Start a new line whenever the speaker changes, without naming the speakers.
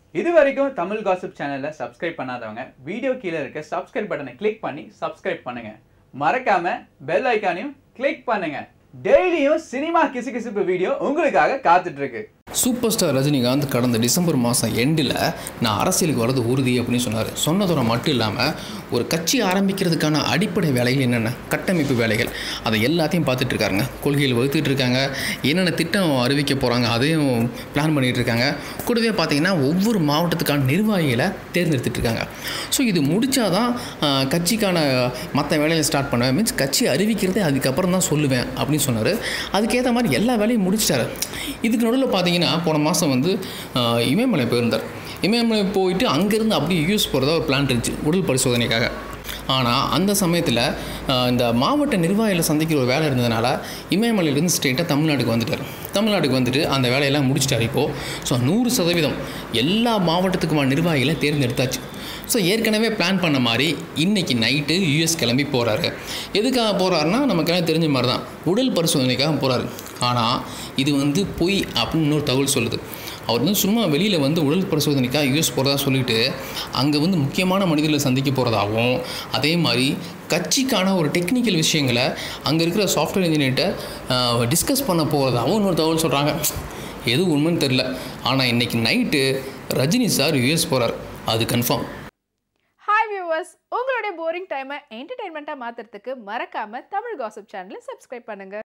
இது வரைக்கும் தமிழ் காசிப் சேனலை சப்ஸ்கிரைப் பண்ணாதவங்க வீடியோ கீழே இருக்க சப்ஸ்கிரைப் பட்டனை கிளிக் பண்ணி சப்ஸ்கிரைப் பண்ணுங்க மறக்காம பெல் ஐக்கானையும் கிளிக் பண்ணுங்க டெய்லியும் சினிமா கிசுகிசுப்பு வீடியோ உங்களுக்காக காத்துட்டு இருக்கு
சூப்பர் ஸ்டார் ரஜினிகாந்த் கடந்த டிசம்பர் மாதம் எண்டில் நான் அரசியலுக்கு வரது உறுதி அப்படின்னு சொன்னார் சொன்னதோட மட்டும் இல்லாமல் ஒரு கட்சி ஆரம்பிக்கிறதுக்கான அடிப்படை வேலைகள் என்னென்ன கட்டமைப்பு வேலைகள் அதை எல்லாத்தையும் பார்த்துட்டு இருக்காருங்க கொள்கைகள் வகுத்துட்டு இருக்காங்க என்னென்ன திட்டம் அறிவிக்க போகிறாங்க அதையும் பிளான் பண்ணிட்டு இருக்காங்க கூடவே பார்த்தீங்கன்னா ஒவ்வொரு மாவட்டத்துக்கான நிர்வாகிகளை தேர்ந்தெடுத்துட்டு இருக்காங்க ஸோ இது முடிச்சாதான் ஆஹ், கட்சிக்கான மற்ற வேலையை ஸ்டார்ட் பண்ணுவேன் மீன்ஸ் கட்சி அறிவிக்கிறதே அதுக்கப்புறம் தான் சொல்லுவேன் அப்படின்னு சொன்னார் அதுக்கேற்ற மாதிரி எல்லா வேலையும் முடிச்சிட்டாரு இதுக்கு நடுவில் பார்த்தீங்கன்னா போன மாதம் வந்து ஆஹ், இமயமலை போயிருந்தார் இமயமலை போயிட்டு அங்கேருந்து அப்படியே யூஎஸ் போகிறதா ஒரு பிளான் இருந்துச்சு உடல் பரிசோதனைக்காக ஆனால் அந்த சமயத்தில் இந்த மாவட்ட நிர்வாகிகளை சந்திக்கிற ஒரு வேலை இருந்ததுனால இமயமலையிலேருந்து ஸ்ட்ரெயிட்டாக தமிழ்நாட்டுக்கு வந்துட்டார் தமிழ்நாட்டுக்கு வந்துட்டு அந்த வேலையெல்லாம் முடிச்சிட்டார் இப்போது ஸோ நூறு சதவீதம் எல்லா மாவட்டத்துக்குமான நிர்வாகிகளை தேர்ந்தெடுத்தாச்சு ஸோ ஏற்கனவே பிளான் பண்ண மாதிரி இன்னைக்கு நைட்டு யூஎஸ் கிளம்பி போகிறாரு எதுக்காக போகிறாருன்னா நமக்கெல்லாம் தெரிஞ்ச மாதிரி தான் உடல் பரிசோதனைக்காக போகிறாரு ஆனால் இது வந்து பொய் அப்படின்னு இன்னொரு தகவல் சொல்லுது அவர் வந்து சும்மா வெளியில் வந்து உடல் பரிசோதனைக்காக யூஎஸ் போகிறதா சொல்லிட்டு அங்கே வந்து முக்கியமான மனிதர்களை சந்திக்க போகிறதாகவும் அதே மாதிரி கட்சிக்கான ஒரு டெக்னிக்கல் விஷயங்களை அங்கே இருக்கிற சாஃப்ட்வேர் இன்ஜினியர்கிட்ட டிஸ்கஸ் பண்ண போகிறதாகவும் இன்னொரு தகவல் சொல்கிறாங்க எது உண்மைன்னு தெரில ஆனால் இன்னைக்கு நைட்டு ரஜினி சார் யூஎஸ் போகிறார் அது கன்ஃபார்ம்
ஹாய் வியூவர்ஸ் உங்களுடைய போரிங் டைமை என்டர்டைன்மெண்ட்டாக மாற்றுறதுக்கு மறக்காம தமிழ் காசிப் சேனலை சப்ஸ்கிரைப் பண்ணுங்க